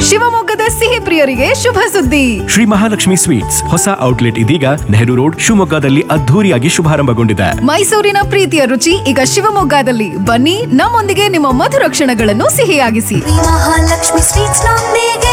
ಶಿವಮೊಗ್ಗದ ಸಿಹಿ ಪ್ರಿಯರಿಗೆ ಶುಭ ಸುದ್ದಿ ಶ್ರೀ ಮಹಾಲಕ್ಷ್ಮಿ ಸ್ವೀಟ್ಸ್ ಹೊಸ ಔಟ್ಲೆಟ್ ಇದೀಗ ನೆಹರು ರೋಡ್ ಶಿವಮೊಗ್ಗದಲ್ಲಿ ಅದ್ಧೂರಿಯಾಗಿ ಶುಭಾರಂಭಗೊಂಡಿದೆ ಮೈಸೂರಿನ ಪ್ರೀತಿಯ ರುಚಿ ಈಗ ಶಿವಮೊಗ್ಗದಲ್ಲಿ ಬನ್ನಿ ನಮ್ಮೊಂದಿಗೆ ನಿಮ್ಮ ಮಧುರ ಕ್ಷಣಗಳನ್ನು ಸಿಹಿಯಾಗಿಸಿ ಮಹಾಲಕ್ಷ್ಮಿ ಸ್ವೀಟ್ಸ್ ನೊಂದಿಗೆ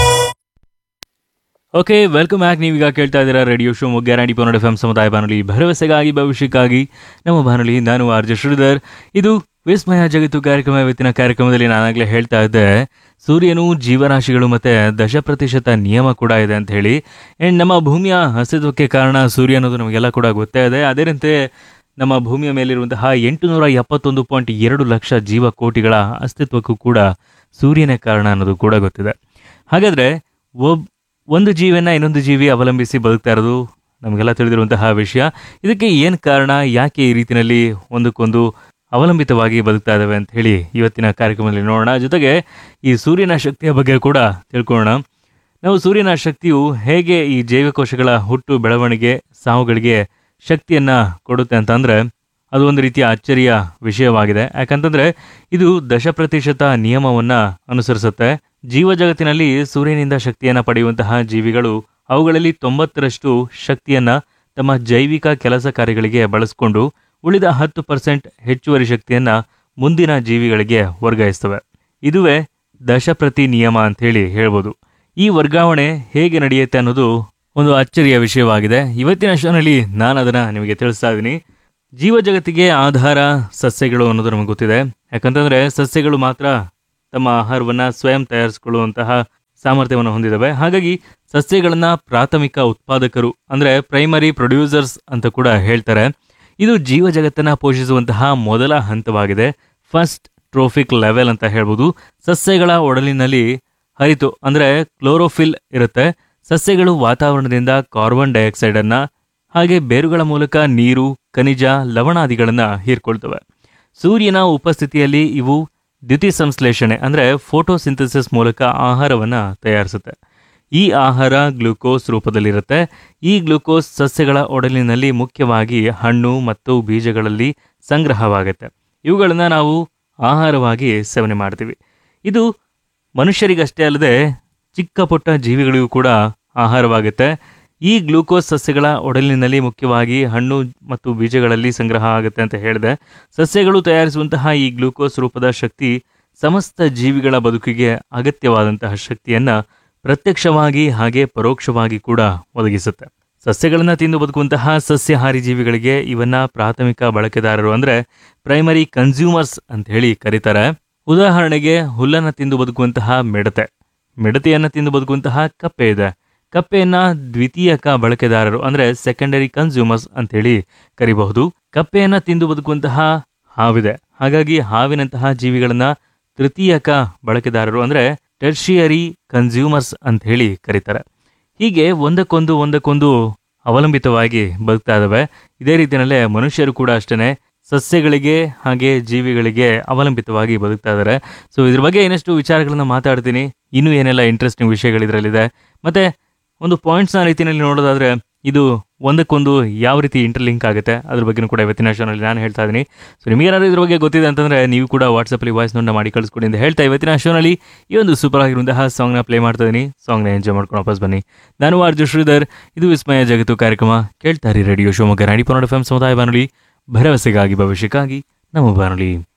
ಓಕೆ ವೆಲ್ಕಮ್ ಬ್ಯಾಕ್ ನೀವೀಗ ಕೇಳ್ತಾ ಇದ್ದೀರಾ ರೇಡಿಯೋ ಶೋ ಗ್ಯಾರಂಟಿ ಪನ್ನಡ ಎಫ್ ಎಂ ಸಮುದಾಯ ಬಾನುಲಿ ಭರವಸೆಗಾಗಿ ಭವಿಷ್ಯಕ್ಕಾಗಿ ನಮ್ಮ ಬಾನುಲಿ ನಾನು ಆರ್ ಜೆ ಶ್ರೀಧರ್ ಇದು ವಿಸ್ಮಯ ಜಗತ್ತು ಕಾರ್ಯಕ್ರಮ ಇವತ್ತಿನ ಕಾರ್ಯಕ್ರಮದಲ್ಲಿ ನಾನಾಗಲೇ ಹೇಳ್ತಾ ಇದ್ದೆ ಸೂರ್ಯನು ಜೀವರಾಶಿಗಳು ಮತ್ತು ದಶ ಪ್ರತಿಶತ ನಿಯಮ ಕೂಡ ಇದೆ ಅಂತ ಹೇಳಿ ಆ್ಯಂಡ್ ನಮ್ಮ ಭೂಮಿಯ ಅಸ್ತಿತ್ವಕ್ಕೆ ಕಾರಣ ಸೂರ್ಯ ಅನ್ನೋದು ನಮಗೆಲ್ಲ ಕೂಡ ಗೊತ್ತೇ ಇದೆ ಅದೇನಂತೆ ನಮ್ಮ ಭೂಮಿಯ ಮೇಲಿರುವಂತಹ ಎಂಟುನೂರ ಎಪ್ಪತ್ತೊಂದು ಪಾಯಿಂಟ್ ಎರಡು ಲಕ್ಷ ಜೀವಕೋಟಿಗಳ ಅಸ್ತಿತ್ವಕ್ಕೂ ಕೂಡ ಸೂರ್ಯನೇ ಕಾರಣ ಅನ್ನೋದು ಕೂಡ ಗೊತ್ತಿದೆ ಹಾಗಾದರೆ ಒಬ್ ಒಂದು ಜೀವಿಯನ್ನು ಇನ್ನೊಂದು ಜೀವಿ ಅವಲಂಬಿಸಿ ಬದುಕ್ತಾ ಇರೋದು ನಮಗೆಲ್ಲ ತಿಳಿದಿರುವಂತಹ ವಿಷಯ ಇದಕ್ಕೆ ಏನು ಕಾರಣ ಯಾಕೆ ಈ ರೀತಿಯಲ್ಲಿ ಒಂದಕ್ಕೊಂದು ಅವಲಂಬಿತವಾಗಿ ಬದುಕ್ತಾ ಇದ್ದಾವೆ ಅಂತ ಹೇಳಿ ಇವತ್ತಿನ ಕಾರ್ಯಕ್ರಮದಲ್ಲಿ ನೋಡೋಣ ಜೊತೆಗೆ ಈ ಸೂರ್ಯನ ಶಕ್ತಿಯ ಬಗ್ಗೆ ಕೂಡ ತಿಳ್ಕೊಳ್ಳೋಣ ನಾವು ಸೂರ್ಯನ ಶಕ್ತಿಯು ಹೇಗೆ ಈ ಜೈವಕೋಶಗಳ ಹುಟ್ಟು ಬೆಳವಣಿಗೆ ಸಾವುಗಳಿಗೆ ಶಕ್ತಿಯನ್ನು ಕೊಡುತ್ತೆ ಅಂತಂದರೆ ಅದು ಒಂದು ರೀತಿಯ ಅಚ್ಚರಿಯ ವಿಷಯವಾಗಿದೆ ಯಾಕಂತಂದರೆ ಇದು ದಶ ಪ್ರತಿಶತ ನಿಯಮವನ್ನು ಅನುಸರಿಸುತ್ತೆ ಜೀವ ಜಗತ್ತಿನಲ್ಲಿ ಸೂರ್ಯನಿಂದ ಶಕ್ತಿಯನ್ನು ಪಡೆಯುವಂತಹ ಜೀವಿಗಳು ಅವುಗಳಲ್ಲಿ ತೊಂಬತ್ತರಷ್ಟು ಶಕ್ತಿಯನ್ನು ತಮ್ಮ ಜೈವಿಕ ಕೆಲಸ ಕಾರ್ಯಗಳಿಗೆ ಬಳಸಿಕೊಂಡು ಉಳಿದ ಹತ್ತು ಪರ್ಸೆಂಟ್ ಹೆಚ್ಚುವರಿ ಶಕ್ತಿಯನ್ನು ಮುಂದಿನ ಜೀವಿಗಳಿಗೆ ವರ್ಗಾಯಿಸ್ತವೆ ಇದುವೇ ದಶಪ್ರತಿ ನಿಯಮ ಅಂತ ಹೇಳಿ ಹೇಳ್ಬೋದು ಈ ವರ್ಗಾವಣೆ ಹೇಗೆ ನಡೆಯುತ್ತೆ ಅನ್ನೋದು ಒಂದು ಅಚ್ಚರಿಯ ವಿಷಯವಾಗಿದೆ ಇವತ್ತಿನ ಶೋನಲ್ಲಿ ನಾನು ಅದನ್ನು ನಿಮಗೆ ತಿಳಿಸ್ತಾ ಇದ್ದೀನಿ ಜೀವ ಜಗತ್ತಿಗೆ ಆಧಾರ ಸಸ್ಯಗಳು ಅನ್ನೋದು ನಮಗೆ ಗೊತ್ತಿದೆ ಯಾಕಂತಂದರೆ ಸಸ್ಯಗಳು ಮಾತ್ರ ತಮ್ಮ ಆಹಾರವನ್ನು ಸ್ವಯಂ ತಯಾರಿಸಿಕೊಳ್ಳುವಂತಹ ಸಾಮರ್ಥ್ಯವನ್ನು ಹೊಂದಿದ್ದಾವೆ ಹಾಗಾಗಿ ಸಸ್ಯಗಳನ್ನು ಪ್ರಾಥಮಿಕ ಉತ್ಪಾದಕರು ಅಂದರೆ ಪ್ರೈಮರಿ ಪ್ರೊಡ್ಯೂಸರ್ಸ್ ಅಂತ ಕೂಡ ಹೇಳ್ತಾರೆ ಇದು ಜೀವ ಜಗತ್ತನ್ನು ಪೋಷಿಸುವಂತಹ ಮೊದಲ ಹಂತವಾಗಿದೆ ಫಸ್ಟ್ ಟ್ರೋಫಿಕ್ ಲೆವೆಲ್ ಅಂತ ಹೇಳ್ಬೋದು ಸಸ್ಯಗಳ ಒಡಲಿನಲ್ಲಿ ಹರಿತು ಅಂದರೆ ಕ್ಲೋರೋಫಿಲ್ ಇರುತ್ತೆ ಸಸ್ಯಗಳು ವಾತಾವರಣದಿಂದ ಕಾರ್ಬನ್ ಡೈಆಕ್ಸೈಡನ್ನು ಹಾಗೆ ಬೇರುಗಳ ಮೂಲಕ ನೀರು ಖನಿಜ ಲವಣಾದಿಗಳನ್ನು ಹೀರ್ಕೊಳ್ತವೆ ಸೂರ್ಯನ ಉಪಸ್ಥಿತಿಯಲ್ಲಿ ಇವು ದ್ಯುತಿ ಸಂಶ್ಲೇಷಣೆ ಅಂದರೆ ಫೋಟೋಸಿಂಥಸಿಸ್ ಮೂಲಕ ಆಹಾರವನ್ನು ತಯಾರಿಸುತ್ತೆ ಈ ಆಹಾರ ಗ್ಲೂಕೋಸ್ ರೂಪದಲ್ಲಿರುತ್ತೆ ಈ ಗ್ಲೂಕೋಸ್ ಸಸ್ಯಗಳ ಒಡಲಿನಲ್ಲಿ ಮುಖ್ಯವಾಗಿ ಹಣ್ಣು ಮತ್ತು ಬೀಜಗಳಲ್ಲಿ ಸಂಗ್ರಹವಾಗುತ್ತೆ ಇವುಗಳನ್ನು ನಾವು ಆಹಾರವಾಗಿ ಸೇವನೆ ಮಾಡ್ತೀವಿ ಇದು ಮನುಷ್ಯರಿಗಷ್ಟೇ ಅಲ್ಲದೆ ಚಿಕ್ಕ ಪುಟ್ಟ ಜೀವಿಗಳಿಗೂ ಕೂಡ ಆಹಾರವಾಗುತ್ತೆ ಈ ಗ್ಲೂಕೋಸ್ ಸಸ್ಯಗಳ ಒಡಲಿನಲ್ಲಿ ಮುಖ್ಯವಾಗಿ ಹಣ್ಣು ಮತ್ತು ಬೀಜಗಳಲ್ಲಿ ಸಂಗ್ರಹ ಆಗುತ್ತೆ ಅಂತ ಹೇಳಿದೆ ಸಸ್ಯಗಳು ತಯಾರಿಸುವಂತಹ ಈ ಗ್ಲೂಕೋಸ್ ರೂಪದ ಶಕ್ತಿ ಸಮಸ್ತ ಜೀವಿಗಳ ಬದುಕಿಗೆ ಅಗತ್ಯವಾದಂತಹ ಶಕ್ತಿಯನ್ನು ಪ್ರತ್ಯಕ್ಷವಾಗಿ ಹಾಗೆ ಪರೋಕ್ಷವಾಗಿ ಕೂಡ ಒದಗಿಸುತ್ತೆ ಸಸ್ಯಗಳನ್ನು ತಿಂದು ಬದುಕುವಂತಹ ಸಸ್ಯಾಹಾರಿ ಜೀವಿಗಳಿಗೆ ಇವನ್ನ ಪ್ರಾಥಮಿಕ ಬಳಕೆದಾರರು ಅಂದರೆ ಪ್ರೈಮರಿ ಕನ್ಸ್ಯೂಮರ್ಸ್ ಅಂತ ಹೇಳಿ ಕರೀತಾರೆ ಉದಾಹರಣೆಗೆ ಹುಲ್ಲನ್ನು ತಿಂದು ಬದುಕುವಂತಹ ಮಿಡತೆ ಮಿಡತೆಯನ್ನು ತಿಂದು ಬದುಕುವಂತಹ ಕಪ್ಪೆ ಇದೆ ಕಪ್ಪೆಯನ್ನ ದ್ವಿತೀಯಕ ಬಳಕೆದಾರರು ಅಂದರೆ ಸೆಕೆಂಡರಿ ಕನ್ಸ್ಯೂಮರ್ಸ್ ಅಂತೇಳಿ ಕರಿಬಹುದು ಕಪ್ಪೆಯನ್ನ ತಿಂದು ಬದುಕುವಂತಹ ಹಾವಿದೆ ಹಾಗಾಗಿ ಹಾವಿನಂತಹ ಜೀವಿಗಳನ್ನ ತೃತೀಯಕ ಬಳಕೆದಾರರು ಅಂದರೆ ಟೆರ್ಷಿಯರಿ ಕನ್ಸ್ಯೂಮರ್ಸ್ ಅಂತ ಹೇಳಿ ಕರೀತಾರೆ ಹೀಗೆ ಒಂದಕ್ಕೊಂದು ಒಂದಕ್ಕೊಂದು ಅವಲಂಬಿತವಾಗಿ ಬದುಕ್ತಾ ಇದ್ದಾವೆ ಇದೇ ರೀತಿಯಲ್ಲೇ ಮನುಷ್ಯರು ಕೂಡ ಅಷ್ಟೇ ಸಸ್ಯಗಳಿಗೆ ಹಾಗೆ ಜೀವಿಗಳಿಗೆ ಅವಲಂಬಿತವಾಗಿ ಬದುಕ್ತಾ ಇದ್ದಾರೆ ಸೊ ಇದ್ರ ಬಗ್ಗೆ ಇನ್ನಷ್ಟು ವಿಚಾರಗಳನ್ನ ಮಾತಾಡ್ತೀನಿ ಇನ್ನೂ ಏನೆಲ್ಲ ಇಂಟ್ರೆಸ್ಟಿಂಗ್ ವಿಷಯಗಳು ಇದರಲ್ಲಿದೆ ಮತ್ತು ಒಂದು ಪಾಯಿಂಟ್ಸ್ನ ರೀತಿಯಲ್ಲಿ ನೋಡೋದಾದರೆ ಇದು ಒಂದಕ್ಕೊಂದು ಯಾವ ರೀತಿ ಇಂಟರ್ಲಿಂಕ್ ಆಗುತ್ತೆ ಅದ್ರ ಬಗ್ಗೆನೂ ಕೂಡ ಇವತ್ತಿನ ಶೋನಲ್ಲಿ ನಾನು ಹೇಳ್ತಾ ಇದ್ದೀನಿ ಸೊ ನಿಮಗೇನಾದ್ರೂ ಇದ್ರ ಬಗ್ಗೆ ಗೊತ್ತಿದೆ ಅಂತಂದರೆ ನೀವು ಕೂಡ ವಾಟ್ಸಪ್ಪಲ್ಲಿ ವಾಯ್ಸ್ ನೋಟ್ನ ಮಾಡಿ ಕಳಿಸ್ಕೊಡಿ ಅಂತ ಹೇಳ್ತಾ ಇವತ್ತಿನ ಶೋನಲ್ಲಿ ಈ ಒಂದು ಸೂಪರ್ ಆಗಿರುವಂತಹ ಸಾಂಗ್ನ ಪ್ಲೇ ಮಾಡ್ತಾ ಇದ್ದೀನಿ ಸಾಂಗ್ನ ಎಂಜಾಯ್ ಮಾಡ್ಕೊಂಡು ವಾಪಸ್ ಬನ್ನಿ ನಾನು ಆರ್ಜು ಶ್ರೀಧರ್ ಇದು ವಿಸ್ಮಯ ಜಗತ್ತು ಕಾರ್ಯಕ್ರಮ ಕೇಳ್ತಾರೆ ರೇಡಿಯೋ ಶಿವಮೊಗ್ಗ ನಾಡಿ ಪನ್ನಡ ಎಫ್ ಎಂ ಸಮುದಾಯ ಬಾನುಲಿ ಭರವಸೆಗಾಗಿ ಭವಿಷ್ಯಕ್ಕಾಗಿ ನಮ್ಮ ಬಾನುಲಿ